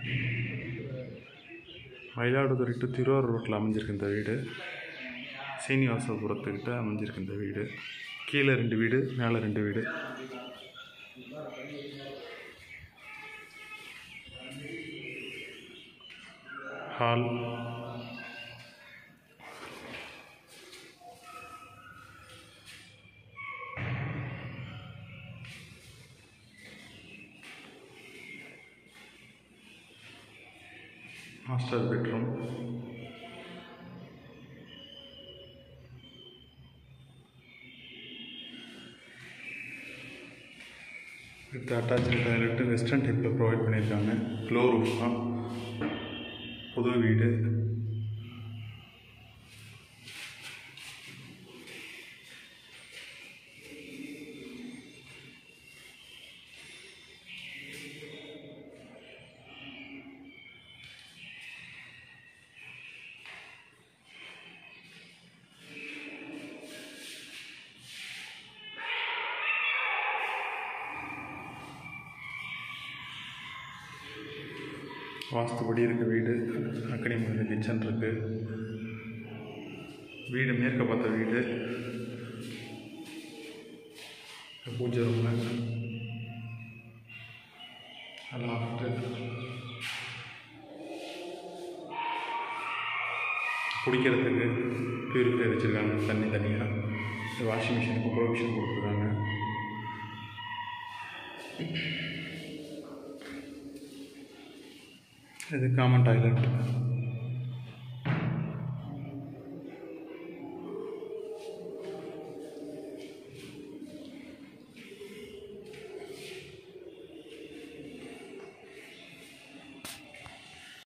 Mayiladuthurai to Thiruvarur ரோட்டில் அமைஞ்சிருக்கு இந்த வீடு சீனிவாசபுரத்துக்கிட்ட அமைஞ்சிருக்கு இந்த வீடு கீழே ரெண்டு வீடு மேலே ரெண்டு வீடு hall master bedroom with attach toilet western டைப்பில் ப்ரொவைட் பண்ணியிருக்காங்க க்ளோ ரூஃப் தான் புது வீடு வாஸ்துபடி இருக்க வீடு அக்கனி முறையில் கிச்சன் இருக்கு வீடு மேற்க பார்த்த வீடு பூஜை ரூம் லாஃப்ட்டு குடிக்கிறதுக்கு பியூரிஃபை வச்சுருக்காங்க தண்ணி தனியாக வாஷிங் மிஷினுக்கு ப்ரொவிஷன் கொடுத்துருக்காங்க இது காமன் டாய்லெட்